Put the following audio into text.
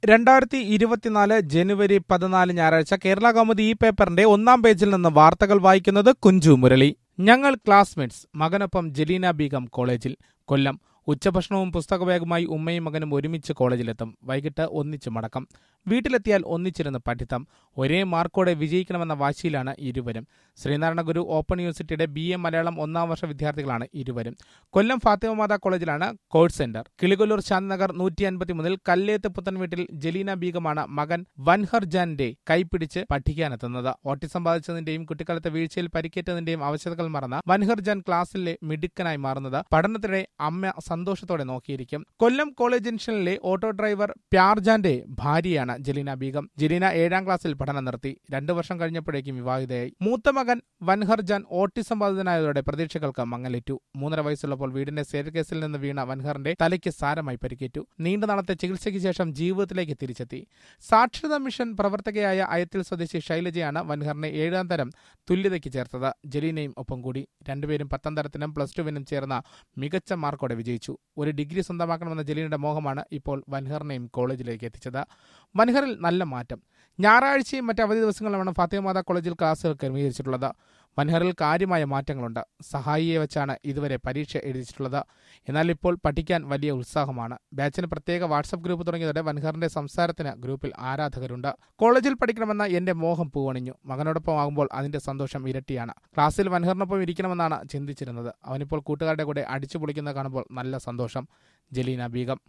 രണ്ടായിരത്തി ഇരുപത്തിനാല് ജനുവരി പതിനാല് ഞായറാഴ്ച കേരള കൗമുദി ഈ പേപ്പറിന്റെ ഒന്നാം പേജിൽ നിന്ന് വാർത്തകൾ വായിക്കുന്നത് കുഞ്ചു മുരളി ഞങ്ങൾ ക്ലാസ്മേറ്റ്സ് മകനൊപ്പം ജലീന ബീഗം കോളേജിൽ കൊല്ലം ഉച്ചഭക്ഷണവും പുസ്തകബാഗുമായി ഉമ്മയും മകനും ഒരുമിച്ച് കോളേജിലെത്തും വൈകിട്ട് ഒന്നിച്ച് മടക്കം വീട്ടിലെത്തിയാൽ ഒന്നിച്ചിരുന്ന് പഠിത്തം ഒരേ മാർക്കോടെ വിജയിക്കണമെന്ന വാശിയിലാണ് ഇരുവരും ശ്രീനാരായണ ഗുരു ഓപ്പൺ യൂണിവേഴ്സിറ്റിയുടെ ബി എ മലയാളം ഒന്നാം വർഷ വിദ്യാർത്ഥികളാണ് ഇരുവരും കൊല്ലം ഫാത്തിമ മാതാ കോളേജിലാണ് കോഴ്സ് സെന്റർ കിളികൊല്ലൂർ ശാന്തിനഗർ നൂറ്റി അൻപത്തിമൂന്നിൽ കല്ലേത്ത് പുത്തൻ വീട്ടിൽ ജലീന ബീഗമാണ് മകൻ വൻഹർ ജാന്റെ കൈപിടിച്ച് പഠിക്കാനെത്തുന്നത് ഓട്ടിസം ബാധിച്ചതിന്റെയും കുട്ടിക്കാലത്തെ വീഴ്ചയിൽ പരിക്കേറ്റതിന്റെയും ആവശ്യതകൾ മറന്ന വൻഹർ ജാൻ ക്ലാസ്സിലെ മിടുക്കനായി മാറുന്നത് പഠനത്തിനിടെ അമ്മ സന്തോഷത്തോടെ നോക്കിയിരിക്കും കൊല്ലം കോളേജ് ജംഗ്ഷനിലെ ഓട്ടോ ഡ്രൈവർ പ്യാർജാന്റെ ഭാര്യയാണ് ജലീന ബീഗം ജലീന ഏഴാം ക്ലാസ്സിൽ പഠനം നിർത്തി രണ്ടു വർഷം കഴിഞ്ഞപ്പോഴേക്കും വിവാഹിതയായി മൂത്ത മകൻ വൻഹർ ജാൻ ഓട്ടിസം ബാധിതനായതോടെ പ്രതീക്ഷകൾക്ക് മങ്ങലേറ്റു മൂന്നര വയസ്സുള്ളപ്പോൾ വീടിന്റെ കേസിൽ നിന്ന് വീണ വൻഹറിന്റെ തലയ്ക്ക് സാരമായി പരിക്കേറ്റു നീണ്ട നാളത്തെ ചികിത്സയ്ക്ക് ശേഷം ജീവിതത്തിലേക്ക് തിരിച്ചെത്തി സാക്ഷരതാ മിഷൻ പ്രവർത്തകയായ അയത്തിൽ സ്വദേശി ശൈലജയാണ് വൻഹറിനെ ഏഴാം തരം തുല്യതയ്ക്ക് ചേർത്തത് ജലീനയും ഒപ്പം കൂടി രണ്ടുപേരും പത്താം തരത്തിനും പ്ലസ് ടുവിനും ചേർന്ന മികച്ച മാർക്കോടെ വിജയിച്ചു ഒരു ഡിഗ്രി സ്വന്തമാക്കണമെന്ന ജലീനയുടെ മോഹമാണ് ഇപ്പോൾ വൻഹറിനെയും കോളേജിലേക്ക് എത്തിച്ചത് വൻഹറിൽ നല്ല മാറ്റം ഞായറാഴ്ചയും മറ്റ് അവധി ദിവസങ്ങളിലാണ് ഫാത്തിമ മാതാ കോളേജിൽ ക്ലാസുകൾ ക്രമീകരിച്ചിട്ടുള്ളത് വൻഹറിൽ കാര്യമായ മാറ്റങ്ങളുണ്ട് സഹായിയെ വെച്ചാണ് ഇതുവരെ പരീക്ഷ എഴുതിച്ചിട്ടുള്ളത് എന്നാൽ ഇപ്പോൾ പഠിക്കാൻ വലിയ ഉത്സാഹമാണ് ബാച്ചിന് പ്രത്യേക വാട്സപ്പ് ഗ്രൂപ്പ് തുടങ്ങിയതോടെ വൻഹറിന്റെ സംസാരത്തിന് ഗ്രൂപ്പിൽ ആരാധകരുണ്ട് കോളേജിൽ പഠിക്കണമെന്ന എന്റെ മോഹം പൂവണിഞ്ഞു മകനോടൊപ്പം ആകുമ്പോൾ അതിന്റെ സന്തോഷം ഇരട്ടിയാണ് ക്ലാസ്സിൽ വൻഹറിനൊപ്പം ഇരിക്കണമെന്നാണ് ചിന്തിച്ചിരുന്നത് അവനിപ്പോൾ കൂട്ടുകാരുടെ കൂടെ അടിച്ചു പൊളിക്കുന്നത് കാണുമ്പോൾ നല്ല സന്തോഷം ജലീന ബീഗം